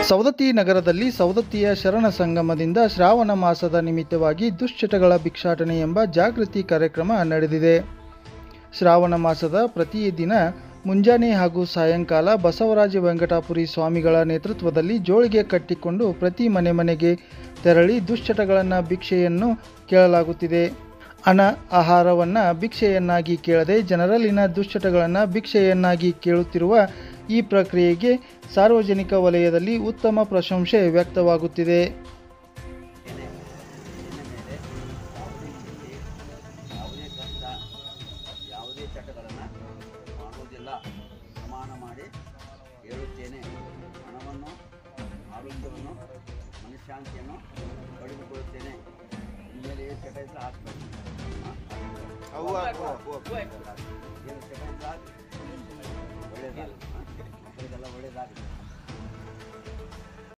ಸವದತ್ತಿ ನಗರದಲ್ಲಿ ಸವದತ್ತಿಯ ಶರಣ ಸಂಗಮದಿಂದ ಶ್ರಾವಣ ಮಾಸದ ನಿಮಿತ್ತವಾಗಿ ದುಶ್ಚಟಗಳ ಭಿಕ್ಷಾಟನೆ ಎಂಬ ಜಾಗೃತಿ ಕಾರ್ಯಕ್ರಮ ನಡೆದಿದೆ ಶ್ರಾವಣ ಮಾಸದ ಪ್ರತಿ ದಿನ ಮುಂಜಾನೆ ಹಾಗೂ ಸಾಯಂಕಾಲ ಬಸವರಾಜ ವೆಂಕಟಾಪುರಿ ಸ್ವಾಮಿಗಳ ನೇತೃತ್ವದಲ್ಲಿ ಜೋಳಿಗೆ ಕಟ್ಟಿಕೊಂಡು ಪ್ರತಿ ಮನೆ ಮನೆಗೆ ತೆರಳಿ ದುಶ್ಚಟಗಳನ್ನು ಭಿಕ್ಷೆಯನ್ನು ಕೇಳಲಾಗುತ್ತಿದೆ ಹಣ ಆಹಾರವನ್ನು ಭಿಕ್ಷೆಯನ್ನಾಗಿ ಕೇಳದೆ ಜನರಲ್ಲಿನ ದುಶ್ಚಟಗಳನ್ನು ಭಿಕ್ಷೆಯನ್ನಾಗಿ ಕೇಳುತ್ತಿರುವ ಈ ಪ್ರಕ್ರಿಯೆಗೆ ಸಾರ್ವಜನಿಕ ವಲಯದಲ್ಲಿ ಉತ್ತಮ ಪ್ರಶಂಸೆ ವ್ಯಕ್ತವಾಗುತ್ತಿದೆ ಏನೇ ಏನೇ ಮೇಲೆ ಯಾವುದೇ ಚಿಂತೆ ಯಾವುದೇ ಕಷ್ಟ ಯಾವುದೇ ಚಟಗಳನ್ನು ಮಾಡುವುದಿಲ್ಲ ಪ್ರಮಾಣ ಮಾಡಿ ಹೇಳುತ್ತೇನೆ ಹಣವನ್ನು ಆರೋಗ್ಯವನ್ನು ಮನಃಶಾಂತಿಯನ್ನು ಪಡೆದುಕೊಳ್ಳುತ್ತೇನೆ ಇನ್ಮೇಲೆ ಚಟ ಇದ್ರೆ ಹಾಕ್ಬೇಕು ಏನು ಚಟ ಇದ್ರೆ ಒಳ್ಳೆಯದಾಗುತ್ತೆ ಮಕ್ಕಳಿಗೆಲ್ಲ ಒಳ್ಳೆಯದಾಗುತ್ತೆ